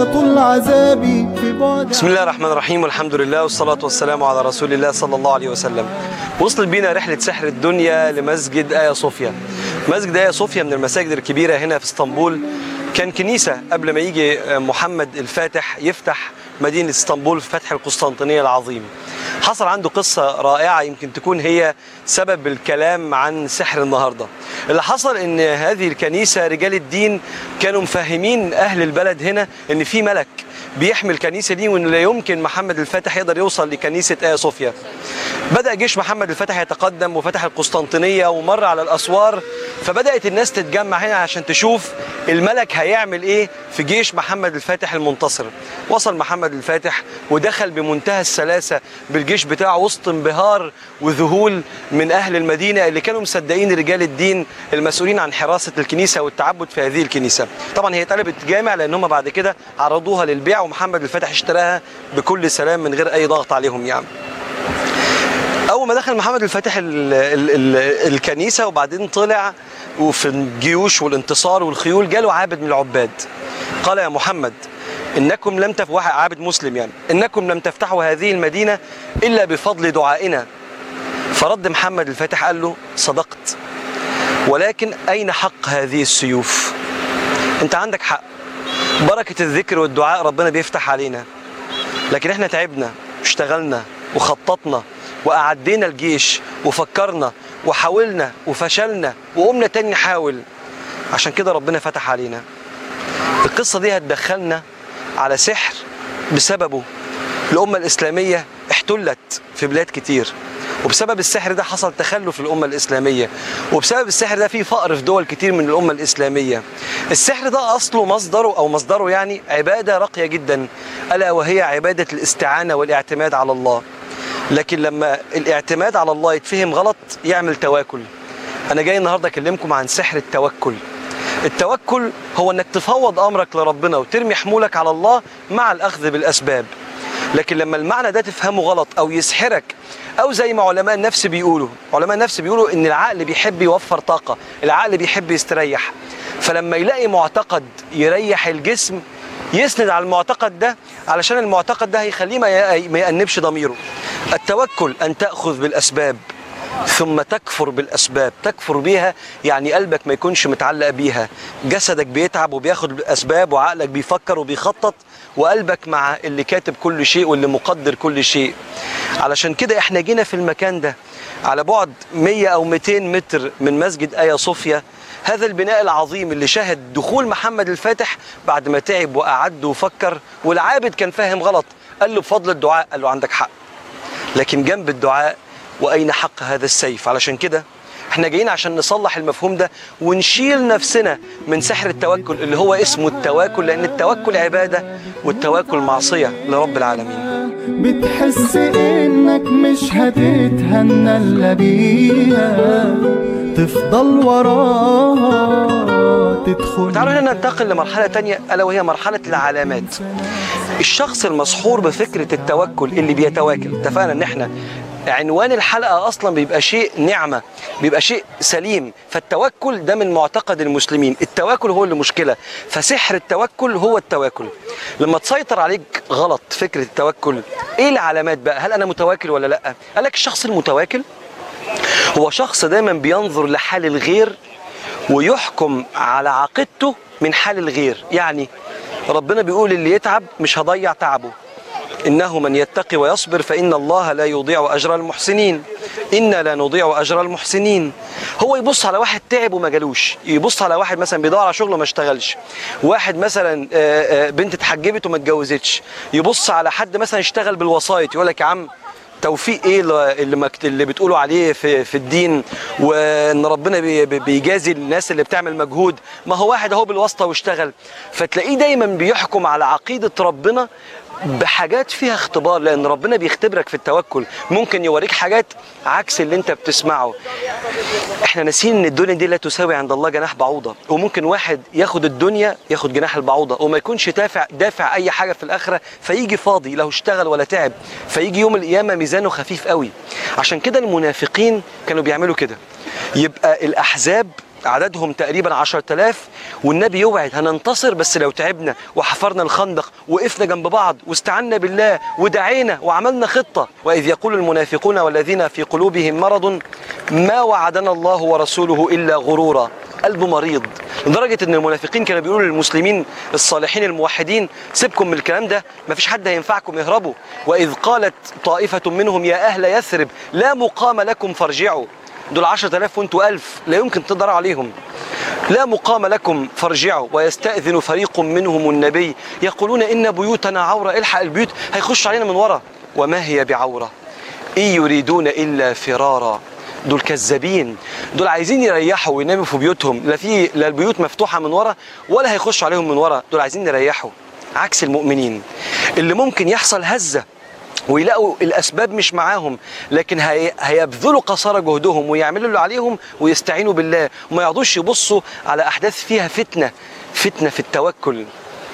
يطول عذابي في بعد بسم الله الرحمن الرحيم والحمد لله والصلاة والسلام على رسول الله صلى الله عليه وسلم وصلت بينا رحلة سحر الدنيا لمسجد آيا صوفيا مسجد آيا صوفيا من المساجد الكبيرة هنا في اسطنبول كان كنيسة قبل ما يجي محمد الفاتح يفتح مدينة اسطنبول في فتح القسطنطينية العظيم حصل عنده قصة رائعة يمكن تكون هي سبب الكلام عن سحر النهاردة اللي حصل ان هذه الكنيسة رجال الدين كانوا مفهمين اهل البلد هنا ان في ملك بيحمي الكنيسة دي وان لا يمكن محمد الفاتح يقدر يوصل لكنيسة آيا صوفيا بدأ جيش محمد الفاتح يتقدم وفتح القسطنطينية ومر على الأسوار فبدأت الناس تتجمع هنا عشان تشوف الملك هيعمل ايه في جيش محمد الفاتح المنتصر وصل محمد الفاتح ودخل بمنتهى السلاسة بالجيش بتاعه وسط انبهار وذهول من أهل المدينة اللي كانوا مصدقين رجال الدين المسؤولين عن حراسة الكنيسة والتعبد في هذه الكنيسة طبعا هي اتقلبت جامع لأن هم بعد كده عرضوها للبيع ومحمد الفاتح اشتراها بكل سلام من غير أي ضغط عليهم يعني اول ما دخل محمد الفاتح ال ال ال الكنيسه وبعدين طلع وفي الجيوش والانتصار والخيول جاله عابد من العباد قال يا محمد انكم لم تف واحد عابد مسلم يعني انكم لم تفتحوا هذه المدينه الا بفضل دعائنا فرد محمد الفاتح قال له صدقت ولكن اين حق هذه السيوف انت عندك حق بركه الذكر والدعاء ربنا بيفتح علينا لكن احنا تعبنا اشتغلنا وخططنا وأعدينا الجيش وفكرنا وحاولنا وفشلنا وقمنا تاني نحاول عشان كده ربنا فتح علينا القصة دي هتدخلنا على سحر بسببه الأمة الإسلامية احتلت في بلاد كتير وبسبب السحر ده حصل تخلف الأمة الإسلامية وبسبب السحر ده في فقر في دول كتير من الأمة الإسلامية السحر ده أصله مصدره أو مصدره يعني عبادة راقية جدا ألا وهي عبادة الاستعانة والاعتماد على الله لكن لما الاعتماد على الله يتفهم غلط يعمل تواكل انا جاي النهارده اكلمكم عن سحر التوكل التوكل هو انك تفوض امرك لربنا وترمي حمولك على الله مع الاخذ بالاسباب لكن لما المعنى ده تفهمه غلط او يسحرك او زي ما علماء النفس بيقولوا علماء النفس بيقولوا ان العقل بيحب يوفر طاقه العقل بيحب يستريح فلما يلاقي معتقد يريح الجسم يسند على المعتقد ده علشان المعتقد ده هيخليه ما يأنبش ضميره التوكل أن تأخذ بالأسباب ثم تكفر بالأسباب تكفر بيها يعني قلبك ما يكونش متعلق بيها جسدك بيتعب وبياخد بالأسباب وعقلك بيفكر وبيخطط وقلبك مع اللي كاتب كل شيء واللي مقدر كل شيء علشان كده احنا جينا في المكان ده على بعد 100 أو 200 متر من مسجد آيا صوفيا هذا البناء العظيم اللي شهد دخول محمد الفاتح بعد ما تعب وأعد وفكر والعابد كان فاهم غلط قال له بفضل الدعاء قال له عندك حق لكن جنب الدعاء وأين حق هذا السيف علشان كده احنا جايين عشان نصلح المفهوم ده ونشيل نفسنا من سحر التوكل اللي هو اسمه التواكل لأن التوكل عبادة والتواكل معصية لرب العالمين بتحس انك مش هتتهنى الا بيها تفضل وراها تدخل تعالوا هنا ننتقل لمرحلة تانية ألا وهي مرحلة العلامات الشخص المسحور بفكرة التوكل اللي بيتواكل اتفقنا ان احنا عنوان الحلقة أصلا بيبقى شيء نعمة بيبقى شيء سليم فالتوكل ده من معتقد المسلمين التواكل هو اللي مشكلة فسحر التوكل هو التواكل لما تسيطر عليك غلط فكرة التوكل ايه العلامات بقى هل أنا متواكل ولا لأ قال لك الشخص المتواكل هو شخص دايما بينظر لحال الغير ويحكم على عقيدته من حال الغير يعني ربنا بيقول اللي يتعب مش هضيع تعبه إنه من يتقي ويصبر فإن الله لا يضيع أجر المحسنين إنا لا نضيع أجر المحسنين هو يبص على واحد تعب وما جالوش يبص على واحد مثلا بيدور على شغل وما اشتغلش واحد مثلا آه، آه، بنت اتحجبت وما اتجوزتش يبص على حد مثلا اشتغل بالوسايط يقول لك يا عم توفيق ايه اللي مكت... اللي بتقولوا عليه في في الدين وان ربنا بي... بي- بيجازي الناس اللي بتعمل مجهود ما هو واحد اهو بالواسطه واشتغل فتلاقيه دايما بيحكم على عقيده ربنا بحاجات فيها اختبار لان ربنا بيختبرك في التوكل ممكن يوريك حاجات عكس اللي انت بتسمعه احنا ناسيين ان الدنيا دي لا تساوي عند الله جناح بعوضه وممكن واحد ياخد الدنيا ياخد جناح البعوضه وما يكونش دافع دافع اي حاجه في الاخره فيجي فاضي لا هو اشتغل ولا تعب فيجي يوم القيامه ميزانه خفيف قوي عشان كده المنافقين كانوا بيعملوا كده يبقى الاحزاب عددهم تقريبا 10000 والنبي يوعد هننتصر بس لو تعبنا وحفرنا الخندق وقفنا جنب بعض واستعنا بالله ودعينا وعملنا خطة وإذ يقول المنافقون والذين في قلوبهم مرض ما وعدنا الله ورسوله إلا غرورا قلبه مريض لدرجة ان المنافقين كانوا بيقولوا للمسلمين الصالحين الموحدين سيبكم من الكلام ده مفيش حد هينفعكم اهربوا وإذ قالت طائفة منهم يا أهل يثرب لا مقام لكم فارجعوا دول 10000 وانتوا 1000 لا يمكن تقدروا عليهم لا مقام لكم فارجعوا ويستأذن فريق منهم النبي يقولون إن بيوتنا عورة الحق البيوت هيخش علينا من ورا وما هي بعورة إن يريدون إلا فرارا دول كذابين دول عايزين يريحوا ويناموا في بيوتهم لا في لا البيوت مفتوحه من ورا ولا هيخش عليهم من ورا دول عايزين يريحوا عكس المؤمنين اللي ممكن يحصل هزه ويلاقوا الاسباب مش معاهم لكن هي... هيبذلوا قصارى جهدهم ويعملوا اللي عليهم ويستعينوا بالله وما يقعدوش يبصوا على احداث فيها فتنه فتنه في التوكل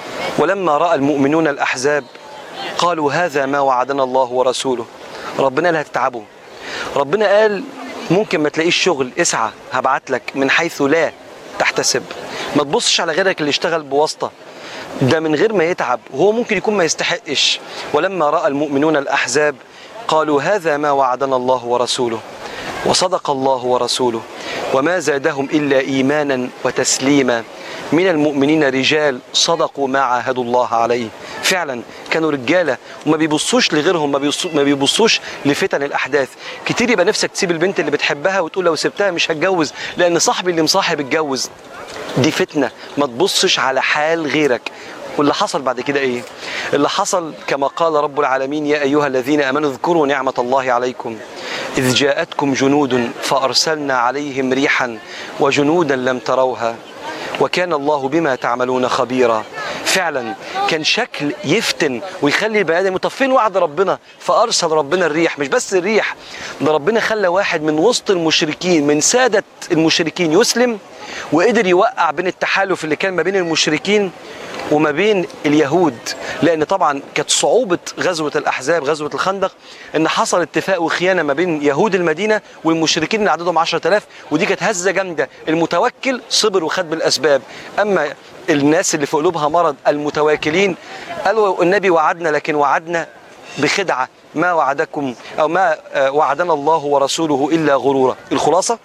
ولما راى المؤمنون الاحزاب قالوا هذا ما وعدنا الله ورسوله ربنا لا هتتعبوا ربنا قال ممكن ما تلاقيش شغل اسعى هبعت لك من حيث لا تحتسب ما تبصش على غيرك اللي اشتغل بواسطه ده من غير ما يتعب وهو ممكن يكون ما يستحقش ولما راى المؤمنون الاحزاب قالوا هذا ما وعدنا الله ورسوله وصدق الله ورسوله وما زادهم الا ايمانا وتسليما من المؤمنين رجال صدقوا ما عاهدوا الله عليه فعلا كانوا رجاله وما بيبصوش لغيرهم ما بيبصوش, ما بيبصوش لفتن الاحداث كتير يبقى نفسك تسيب البنت اللي بتحبها وتقول لو سبتها مش هتجوز لان صاحبي اللي مصاحب اتجوز دي فتنه ما تبصش على حال غيرك واللي حصل بعد كده ايه اللي حصل كما قال رب العالمين يا ايها الذين امنوا اذكروا نعمه الله عليكم اذ جاءتكم جنود فارسلنا عليهم ريحا وجنودا لم تروها وكان الله بما تعملون خبيرا فعلا كان شكل يفتن ويخلي البني ادم طب فين وعد ربنا فارسل ربنا الريح مش بس الريح ده ربنا خلى واحد من وسط المشركين من ساده المشركين يسلم وقدر يوقع بين التحالف اللي كان ما بين المشركين وما بين اليهود لان طبعا كانت صعوبه غزوه الاحزاب غزوه الخندق ان حصل اتفاق وخيانه ما بين يهود المدينه والمشركين اللي عددهم 10000 ودي كانت هزه جامده المتوكل صبر وخد بالاسباب اما الناس اللي في قلوبها مرض المتواكلين قالوا النبي وعدنا لكن وعدنا بخدعه ما وعدكم او ما وعدنا الله ورسوله الا غرورا الخلاصه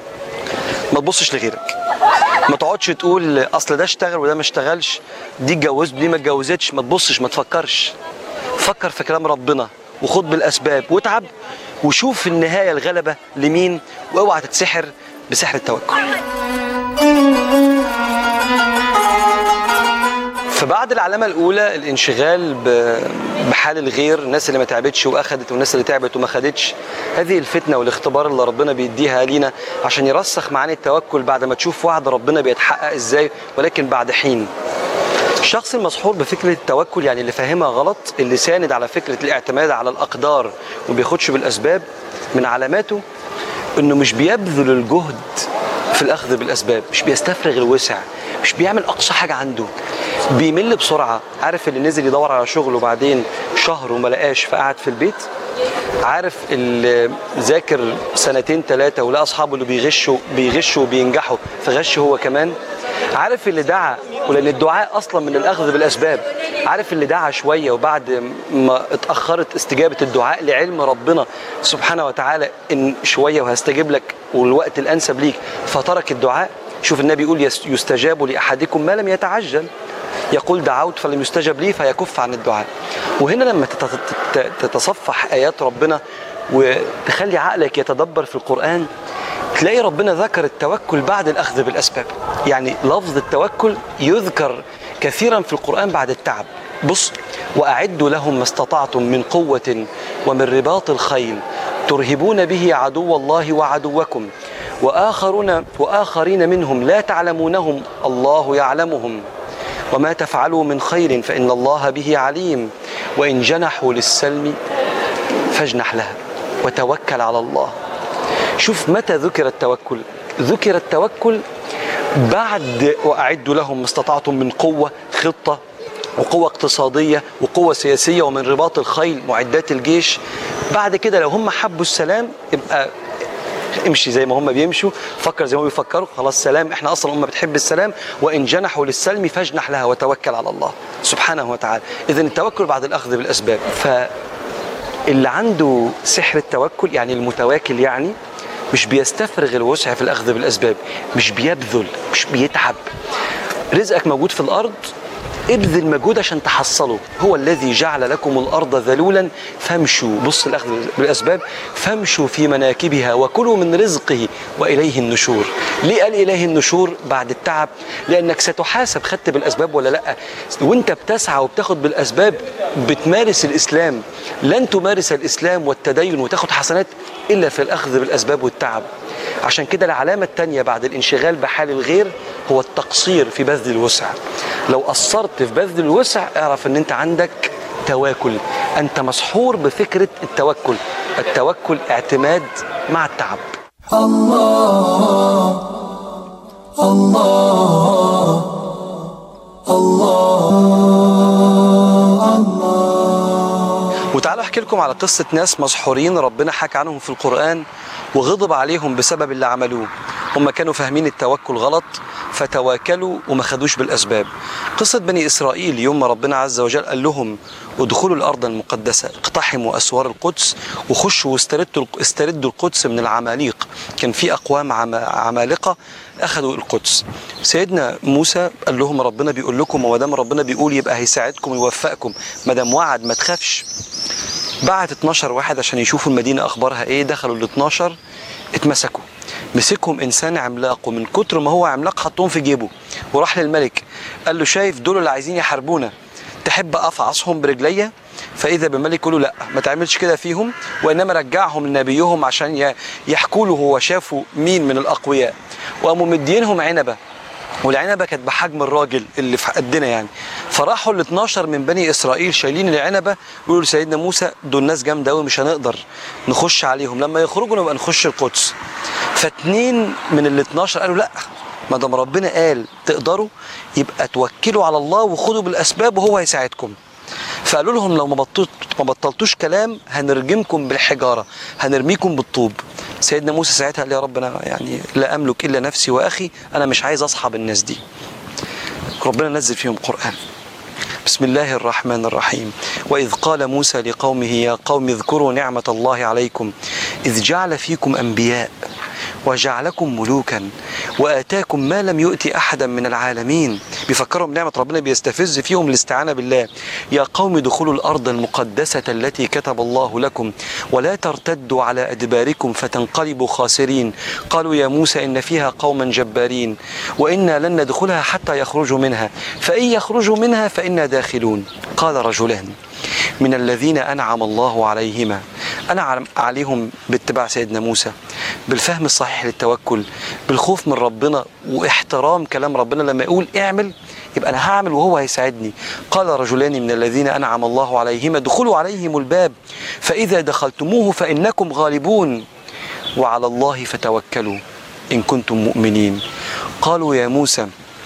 ما تبصش لغيرك ما تقعدش تقول اصل ده اشتغل وده ما اشتغلش دي اتجوزت ودي ما اتجوزتش ما تبصش ما تفكرش فكر في كلام ربنا وخد بالاسباب واتعب وشوف في النهايه الغلبه لمين واوعى تتسحر بسحر التوكل فبعد العلامة الأولى الانشغال بحال الغير الناس اللي ما تعبتش وأخدت والناس اللي تعبت وما خدتش هذه الفتنة والاختبار اللي ربنا بيديها لينا عشان يرسخ معاني التوكل بعد ما تشوف وعد ربنا بيتحقق إزاي ولكن بعد حين الشخص المسحور بفكرة التوكل يعني اللي فاهمها غلط اللي ساند على فكرة الاعتماد على الأقدار وما بياخدش بالأسباب من علاماته إنه مش بيبذل الجهد في الأخذ بالأسباب مش بيستفرغ الوسع مش بيعمل أقصى حاجة عنده بيمل بسرعة عارف اللي نزل يدور على شغل وبعدين شهر وما لقاش فقعد في البيت عارف اللي ذاكر سنتين ثلاثة ولقى أصحابه اللي بيغشوا بيغشوا وبينجحوا فغش هو كمان عارف اللي دعا ولأن الدعاء أصلا من الأخذ بالأسباب عارف اللي دعا شوية وبعد ما اتأخرت استجابة الدعاء لعلم ربنا سبحانه وتعالى إن شوية وهستجيب لك والوقت الأنسب ليك فترك الدعاء شوف النبي يقول يستجاب لأحدكم ما لم يتعجل يقول دعوت فلم يستجب لي فيكف عن الدعاء وهنا لما تتصفح آيات ربنا وتخلي عقلك يتدبر في القرآن تلاقي ربنا ذكر التوكل بعد الأخذ بالأسباب يعني لفظ التوكل يذكر كثيرا في القرآن بعد التعب بص وأعدوا لهم ما استطعتم من قوة ومن رباط الخيل ترهبون به عدو الله وعدوكم وآخرون وآخرين منهم لا تعلمونهم الله يعلمهم وما تفعلوا من خير فإن الله به عليم وإن جنحوا للسلم فاجنح لها وتوكل على الله شوف متى ذكر التوكل ذكر التوكل بعد وأعدوا لهم ما استطعتم من قوة خطة وقوة اقتصادية وقوة سياسية ومن رباط الخيل معدات الجيش بعد كده لو هم حبوا السلام يبقى امشي زي ما هم بيمشوا فكر زي ما هم بيفكروا خلاص سلام احنا اصلا امه بتحب السلام وان جنحوا للسلم فاجنح لها وتوكل على الله سبحانه وتعالى اذا التوكل بعد الاخذ بالاسباب ف اللي عنده سحر التوكل يعني المتواكل يعني مش بيستفرغ الوسع في الاخذ بالاسباب مش بيبذل مش بيتعب رزقك موجود في الارض ابذل مجهود عشان تحصله هو الذي جعل لكم الارض ذلولا فامشوا بص الاخذ بالاسباب فامشوا في مناكبها وكلوا من رزقه واليه النشور ليه قال اليه النشور بعد التعب لانك ستحاسب خدت بالاسباب ولا لا وانت بتسعى وبتاخد بالاسباب بتمارس الاسلام لن تمارس الاسلام والتدين وتاخد حسنات الا في الاخذ بالاسباب والتعب عشان كده العلامة التانية بعد الانشغال بحال الغير هو التقصير في بذل الوسع لو قصرت في بذل الوسع اعرف ان انت عندك تواكل انت مسحور بفكرة التوكل التوكل اعتماد مع التعب الله الله الله الله وتعالوا احكي لكم على قصة ناس مسحورين ربنا حكى عنهم في القرآن وغضب عليهم بسبب اللي عملوه هم كانوا فاهمين التوكل غلط فتواكلوا وما خدوش بالأسباب قصة بني إسرائيل يوم ما ربنا عز وجل قال لهم ادخلوا الأرض المقدسة اقتحموا أسوار القدس وخشوا واستردوا استردوا القدس من العماليق كان في أقوام عم- عمالقة أخذوا القدس سيدنا موسى قال لهم ربنا بيقول لكم وما دام ربنا بيقول يبقى هيساعدكم ويوفقكم ما دام وعد ما تخافش بعت 12 واحد عشان يشوفوا المدينة أخبارها إيه دخلوا ال 12 اتمسكوا مسكهم إنسان عملاق ومن كتر ما هو عملاق حطهم في جيبه وراح للملك قال له شايف دول اللي عايزين يحاربونا تحب أفعصهم برجليا فإذا بالملك يقول له لا ما تعملش كده فيهم وإنما رجعهم لنبيهم عشان ي- يحكوا له هو شافوا مين من الأقوياء وقاموا مدينهم عنبة والعنبه كانت بحجم الراجل اللي في قدنا يعني فراحوا ال 12 من بني اسرائيل شايلين العنبه بيقولوا لسيدنا موسى دول ناس جامده قوي مش هنقدر نخش عليهم لما يخرجوا نبقى نخش القدس فاتنين من ال 12 قالوا لا ما دام ربنا قال تقدروا يبقى توكلوا على الله وخدوا بالاسباب وهو هيساعدكم فقالوا لهم لو ما بطلت ما بطلتوش كلام هنرجمكم بالحجاره هنرميكم بالطوب سيدنا موسى ساعتها قال يا رب انا يعني لا املك الا نفسي واخي انا مش عايز اصحاب الناس دي ربنا نزل فيهم قران بسم الله الرحمن الرحيم واذ قال موسى لقومه يا قوم اذكروا نعمه الله عليكم اذ جعل فيكم انبياء وجعلكم ملوكا واتاكم ما لم يؤت احدا من العالمين بيفكرهم بنعمه ربنا بيستفز فيهم الاستعانه بالله يا قوم ادخلوا الارض المقدسه التي كتب الله لكم ولا ترتدوا على ادباركم فتنقلبوا خاسرين قالوا يا موسى ان فيها قوما جبارين وانا لن ندخلها حتى يخرجوا منها فان يخرجوا منها فانا داخلون قال رجلان من الذين انعم الله عليهما انعم عليهم باتباع سيدنا موسى بالفهم الصحيح للتوكل بالخوف من ربنا واحترام كلام ربنا لما يقول اعمل يبقى انا هعمل وهو هيساعدني قال رجلان من الذين انعم الله عليهما ادخلوا عليهم الباب فاذا دخلتموه فانكم غالبون وعلى الله فتوكلوا ان كنتم مؤمنين قالوا يا موسى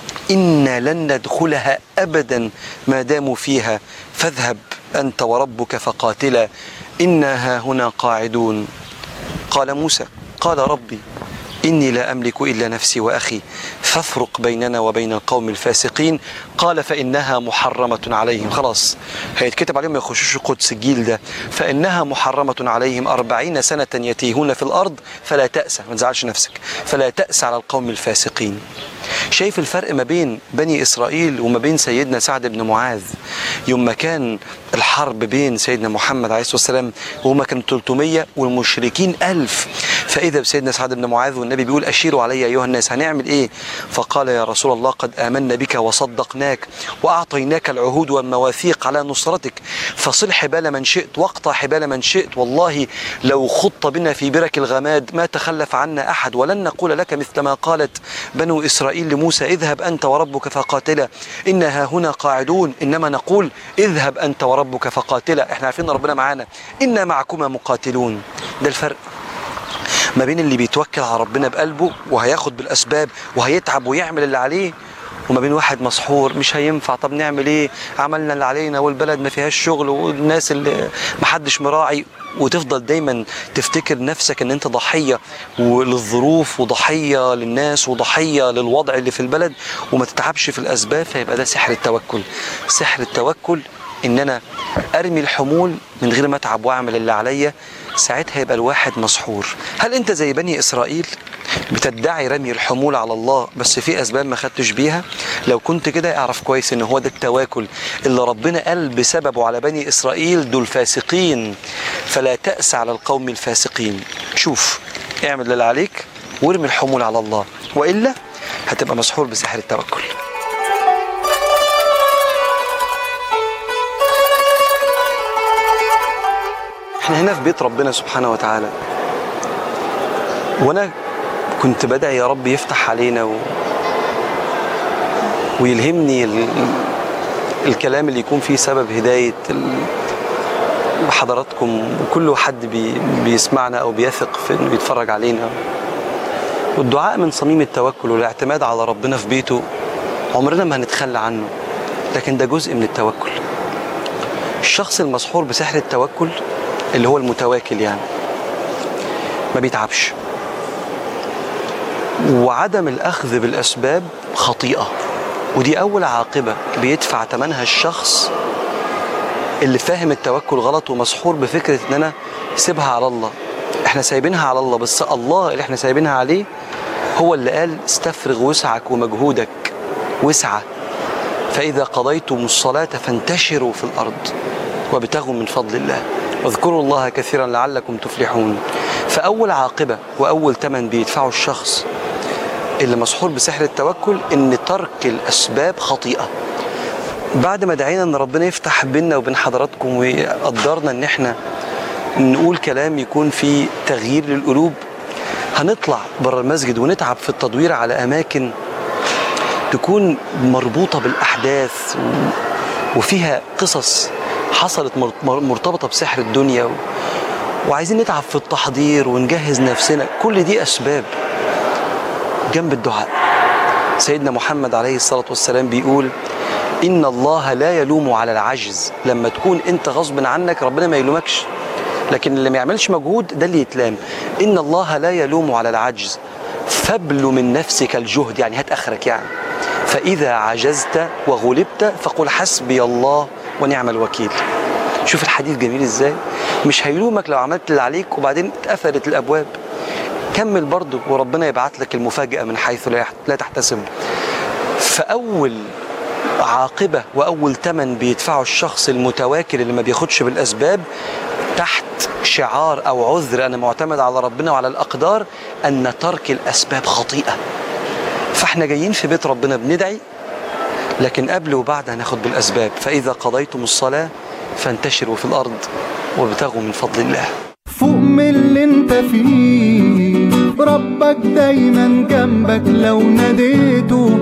إنا لن ندخلها أبدا ما داموا فيها فاذهب أنت وربك فقاتلا إنا ها هنا قاعدون قال موسى قال ربي إني لا أملك إلا نفسي وأخي فافرق بيننا وبين القوم الفاسقين قال فإنها محرمة عليهم خلاص هيتكتب عليهم ما يخشوش القدس الجيل ده فإنها محرمة عليهم أربعين سنة يتيهون في الأرض فلا تأس ما تزعلش نفسك فلا تأس على القوم الفاسقين شايف الفرق ما بين بني إسرائيل وما بين سيدنا سعد بن معاذ يوم ما كان الحرب بين سيدنا محمد عليه الصلاة والسلام وهما كانوا 300 والمشركين ألف فإذا بسيدنا سعد بن معاذ والنبي بيقول أشيروا علي يا أيها الناس هنعمل إيه فقال يا رسول الله قد آمنا بك وصدقناك وأعطيناك العهود والمواثيق على نصرتك فصل حبال من شئت واقطع حبال من شئت والله لو خط بنا في برك الغماد ما تخلف عنا أحد ولن نقول لك مثل ما قالت بنو إسرائيل لموسى اذهب أنت وربك فقاتلا إنا ها هنا قاعدون إنما نقول اذهب أنت وربك فقاتلا احنا عارفين ربنا معانا إنا معكما مقاتلون ده الفرق ما بين اللي بيتوكل على ربنا بقلبه وهياخد بالاسباب وهيتعب ويعمل اللي عليه وما بين واحد مسحور مش هينفع طب نعمل ايه عملنا اللي علينا والبلد ما فيهاش شغل والناس اللي محدش مراعي وتفضل دايما تفتكر نفسك ان انت ضحيه للظروف وضحيه للناس وضحيه للوضع اللي في البلد وما تتعبش في الاسباب فيبقى ده سحر التوكل سحر التوكل ان انا ارمي الحمول من غير ما اتعب واعمل اللي عليا ساعتها يبقى الواحد مسحور هل انت زي بني اسرائيل بتدعي رمي الحمول على الله بس في اسباب ما خدتش بيها لو كنت كده اعرف كويس ان هو ده التواكل اللي ربنا قال بسببه على بني اسرائيل دول فاسقين فلا تأس على القوم الفاسقين شوف اعمل اللي عليك وارمي الحمول على الله والا هتبقى مسحور بسحر التوكل احنا هنا في بيت ربنا سبحانه وتعالى وانا كنت بدعي يا رب يفتح علينا و... ويلهمني ال... الكلام اللي يكون فيه سبب هداية ال... حضراتكم وكل حد بي... بيسمعنا أو بيثق في إنه بيتفرج علينا والدعاء من صميم التوكل والاعتماد على ربنا في بيته عمرنا ما هنتخلى عنه لكن ده جزء من التوكل الشخص المسحور بسحر التوكل اللي هو المتواكل يعني ما بيتعبش وعدم الأخذ بالأسباب خطيئة ودي أول عاقبة بيدفع ثمنها الشخص اللي فاهم التوكل غلط ومسحور بفكرة إن أنا سيبها على الله إحنا سايبينها على الله بس الله اللي إحنا سايبينها عليه هو اللي قال استفرغ وسعك ومجهودك وسعة فإذا قضيتم الصلاة فانتشروا في الأرض وابتغوا من فضل الله واذكروا الله كثيرا لعلكم تفلحون فأول عاقبة وأول ثمن بيدفعه الشخص اللي مسحور بسحر التوكل ان ترك الاسباب خطيئه بعد ما دعينا ان ربنا يفتح بيننا وبين حضراتكم ويقدرنا ان احنا نقول كلام يكون فيه تغيير للقلوب هنطلع بره المسجد ونتعب في التدوير على اماكن تكون مربوطه بالاحداث وفيها قصص حصلت مرتبطه بسحر الدنيا وعايزين نتعب في التحضير ونجهز نفسنا كل دي اسباب جنب الدعاء سيدنا محمد عليه الصلاة والسلام بيقول إن الله لا يلوم على العجز لما تكون أنت غصب عنك ربنا ما يلومكش لكن اللي ما يعملش مجهود ده اللي يتلام إن الله لا يلوم على العجز فابل من نفسك الجهد يعني هات آخرك يعني فإذا عجزت وغلبت فقل حسبي الله ونعم الوكيل شوف الحديث جميل ازاي مش هيلومك لو عملت اللي عليك وبعدين اتقفلت الابواب كمل برضه وربنا يبعت لك المفاجأة من حيث لا تحتسب فأول عاقبة وأول ثمن بيدفعه الشخص المتواكل اللي ما بياخدش بالأسباب تحت شعار أو عذر أنا معتمد على ربنا وعلى الأقدار أن ترك الأسباب خطيئة فاحنا جايين في بيت ربنا بندعي لكن قبل وبعد هناخد بالأسباب فإذا قضيتم الصلاة فانتشروا في الأرض وابتغوا من فضل الله فوق من اللي انت فيه ربك دايما جنبك لو ناديته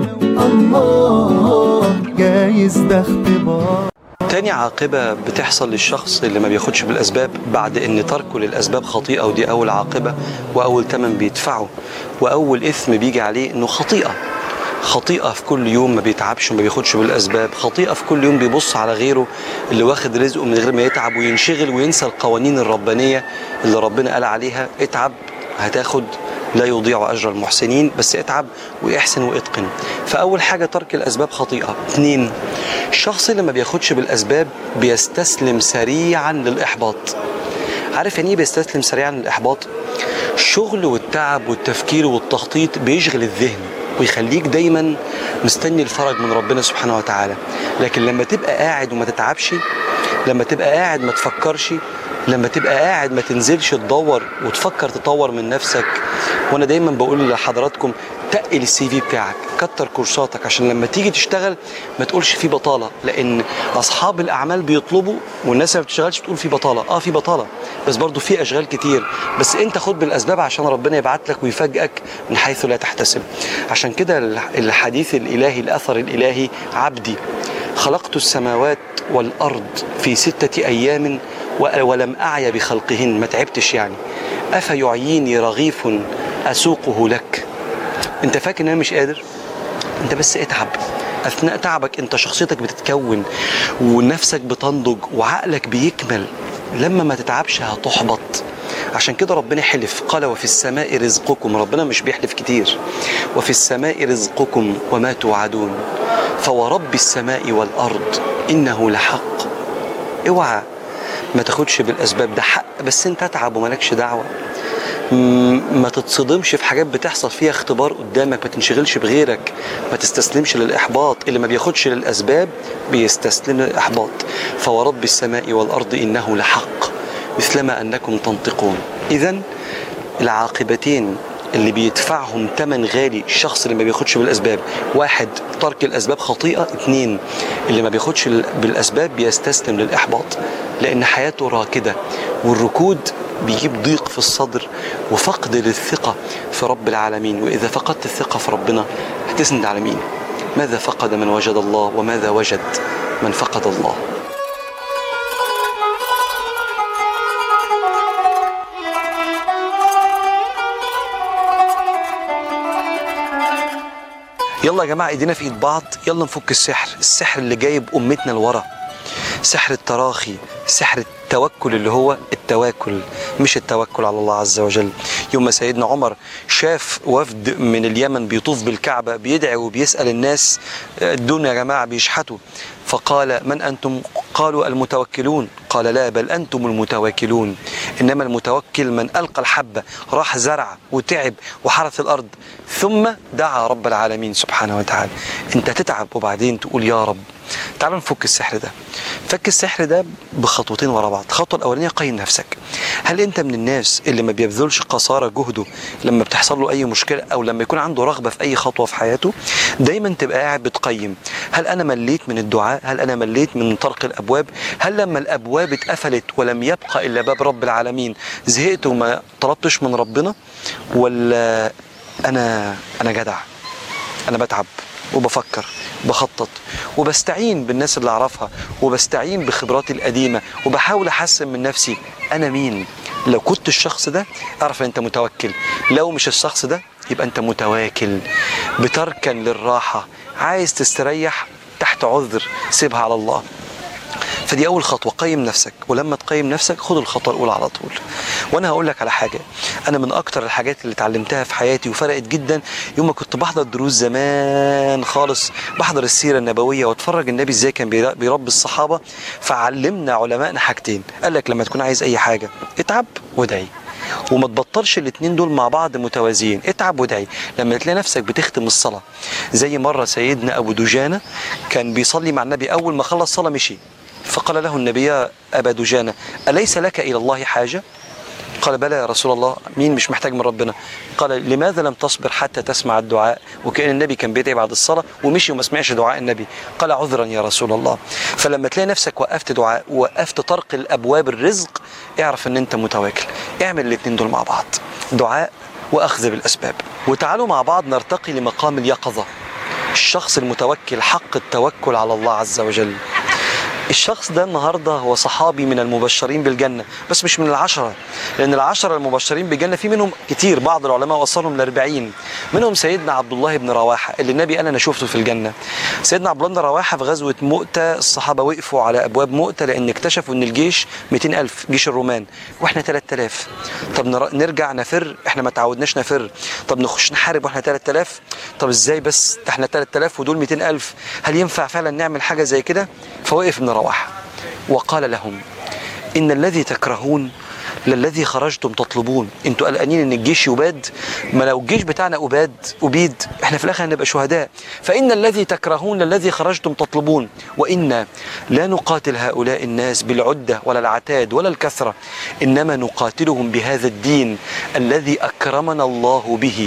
الله جايز ده اختبار تاني عاقبة بتحصل للشخص اللي ما بياخدش بالأسباب بعد إن تركه للأسباب خطيئة ودي أول عاقبة وأول تمن بيدفعه وأول إثم بيجي عليه إنه خطيئة خطيئة في كل يوم ما بيتعبش وما بياخدش بالأسباب خطيئة في كل يوم بيبص على غيره اللي واخد رزقه من غير ما يتعب وينشغل وينسى القوانين الربانية اللي ربنا قال عليها اتعب هتاخد لا يضيع أجر المحسنين بس اتعب واحسن واتقن فأول حاجة ترك الأسباب خطيئة اثنين الشخص اللي ما بياخدش بالأسباب بيستسلم سريعا للإحباط عارف يعني ايه بيستسلم سريعا للإحباط الشغل والتعب والتفكير والتخطيط بيشغل الذهن ويخليك دايما مستني الفرج من ربنا سبحانه وتعالى لكن لما تبقى قاعد وما تتعبش لما تبقى قاعد ما تفكرش لما تبقى قاعد ما تنزلش تدور وتفكر تطور من نفسك وانا دايما بقول لحضراتكم تقل السي في بتاعك كتر كورساتك عشان لما تيجي تشتغل ما تقولش في بطاله لان اصحاب الاعمال بيطلبوا والناس اللي ما بتشتغلش بتقول في بطاله اه في بطاله بس برضو في اشغال كتير بس انت خد بالاسباب عشان ربنا يبعت لك ويفاجئك من حيث لا تحتسب عشان كده الحديث الالهي الاثر الالهي عبدي خلقت السماوات والارض في سته ايام ولم اعي بخلقهن ما تعبتش يعني افيعييني رغيف اسوقه لك انت فاكر ان انا مش قادر انت بس اتعب اثناء تعبك انت شخصيتك بتتكون ونفسك بتنضج وعقلك بيكمل لما ما تتعبش هتحبط عشان كده ربنا حلف قال وفي السماء رزقكم ربنا مش بيحلف كتير وفي السماء رزقكم وما توعدون فورب السماء والارض انه لحق اوعى ما تاخدش بالاسباب ده حق بس انت اتعب ومالكش دعوه م- ما تتصدمش في حاجات بتحصل فيها اختبار قدامك ما تنشغلش بغيرك ما تستسلمش للاحباط اللي ما بياخدش للاسباب بيستسلم للاحباط فورب السماء والارض انه لحق مثلما انكم تنطقون اذا العاقبتين اللي بيدفعهم ثمن غالي الشخص اللي ما بياخدش بالاسباب واحد ترك الاسباب خطيئه اثنين اللي ما بياخدش بالاسباب بيستسلم للاحباط لان حياته راكده والركود بيجيب ضيق في الصدر وفقد للثقه في رب العالمين واذا فقدت الثقه في ربنا هتسند على مين ماذا فقد من وجد الله وماذا وجد من فقد الله يلا يا جماعه ايدينا في ايد بعض يلا نفك السحر السحر اللي جايب امتنا لورا سحر التراخي سحر التوكل اللي هو التواكل مش التوكل على الله عز وجل يوم ما سيدنا عمر شاف وفد من اليمن بيطوف بالكعبة بيدعي وبيسأل الناس دول يا جماعة بيشحتوا فقال من أنتم قالوا المتوكلون قال لا بل أنتم المتواكلون إنما المتوكل من ألقى الحبة راح زرع وتعب وحرث الأرض ثم دعا رب العالمين سبحانه وتعالى أنت تتعب وبعدين تقول يا رب تعالوا نفك السحر ده فك السحر ده بخطوتين ورا بعض الخطوه الاولانيه قيم نفسك هل انت من الناس اللي ما بيبذلش قصارى جهده لما بتحصل له اي مشكله او لما يكون عنده رغبه في اي خطوه في حياته دايما تبقى قاعد بتقيم هل انا مليت من الدعاء هل انا مليت من طرق الابواب هل لما الابواب اتقفلت ولم يبقى الا باب رب العالمين زهقت وما طلبتش من ربنا ولا انا انا جدع انا بتعب وبفكر بخطط وبستعين بالناس اللي اعرفها وبستعين بخبراتي القديمه وبحاول احسن من نفسي انا مين لو كنت الشخص ده اعرف ان انت متوكل لو مش الشخص ده يبقى انت متواكل بتركن للراحه عايز تستريح تحت عذر سيبها على الله فدي اول خطوه قيم نفسك ولما تقيم نفسك خد الخطوه الاولى على طول وانا هقول لك على حاجه انا من اكتر الحاجات اللي اتعلمتها في حياتي وفرقت جدا يوم ما كنت بحضر دروس زمان خالص بحضر السيره النبويه واتفرج النبي ازاي كان بيرا- بيربي الصحابه فعلمنا علمائنا حاجتين قال لك لما تكون عايز اي حاجه اتعب وادعي وما تبطلش الاتنين دول مع بعض متوازيين اتعب وادعي لما تلاقي نفسك بتختم الصلاة زي مرة سيدنا أبو دجانة كان بيصلي مع النبي أول ما خلص صلاة مشي فقال له النبي يا أبا دجانة أليس لك إلى الله حاجة قال بلى يا رسول الله مين مش محتاج من ربنا قال لماذا لم تصبر حتى تسمع الدعاء وكأن النبي كان بيدعي بعد الصلاة ومشي وما سمعش دعاء النبي قال عذرا يا رسول الله فلما تلاقي نفسك وقفت دعاء ووقفت طرق الأبواب الرزق اعرف ان انت متواكل اعمل الاثنين دول مع بعض دعاء وأخذ بالأسباب وتعالوا مع بعض نرتقي لمقام اليقظة الشخص المتوكل حق التوكل على الله عز وجل الشخص ده النهارده هو صحابي من المبشرين بالجنه بس مش من العشره لان العشره المبشرين بالجنه في منهم كتير بعض العلماء وصلهم ل 40 منهم سيدنا عبد الله بن رواحه اللي النبي قال انا شفته في الجنه سيدنا عبد الله بن رواحه في غزوه مؤته الصحابه وقفوا على ابواب مؤته لان اكتشفوا ان الجيش 200000 جيش الرومان واحنا 3000 طب نر- نرجع نفر احنا ما تعودناش نفر طب نخش نحارب واحنا 3000 طب ازاي بس ده احنا 3000 ودول 200000 هل ينفع فعلا نعمل حاجه زي كده فوقف ابن رواحه وقال لهم ان الذي تكرهون للذي خرجتم تطلبون انتوا قلقانين ان الجيش يباد ما لو الجيش بتاعنا اباد ابيد احنا في الاخر هنبقى شهداء فان الذي تكرهون للذي خرجتم تطلبون وانا لا نقاتل هؤلاء الناس بالعده ولا العتاد ولا الكثره انما نقاتلهم بهذا الدين الذي اكرمنا الله به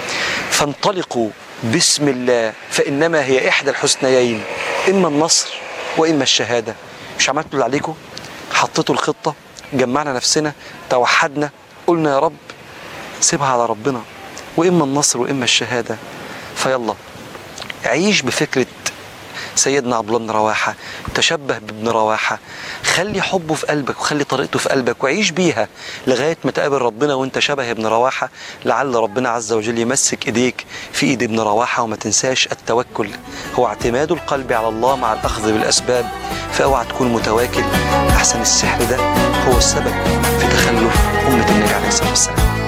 فانطلقوا بسم الله فانما هي احدى الحسنيين اما النصر واما الشهاده مش عملتوا اللي عليكم حطيتوا الخطه جمعنا نفسنا توحدنا قلنا يا رب سيبها على ربنا واما النصر واما الشهاده فيلا عيش بفكره سيدنا عبد الله بن رواحه تشبه بابن رواحه خلي حبه في قلبك وخلي طريقته في قلبك وعيش بيها لغايه ما تقابل ربنا وانت شبه ابن رواحه لعل ربنا عز وجل يمسك ايديك في ايد ابن رواحه وما تنساش التوكل هو اعتماد القلب على الله مع الاخذ بالاسباب فاوعى تكون متواكل احسن السحر ده هو السبب في تخلف امه النبي عليه الصلاه والسلام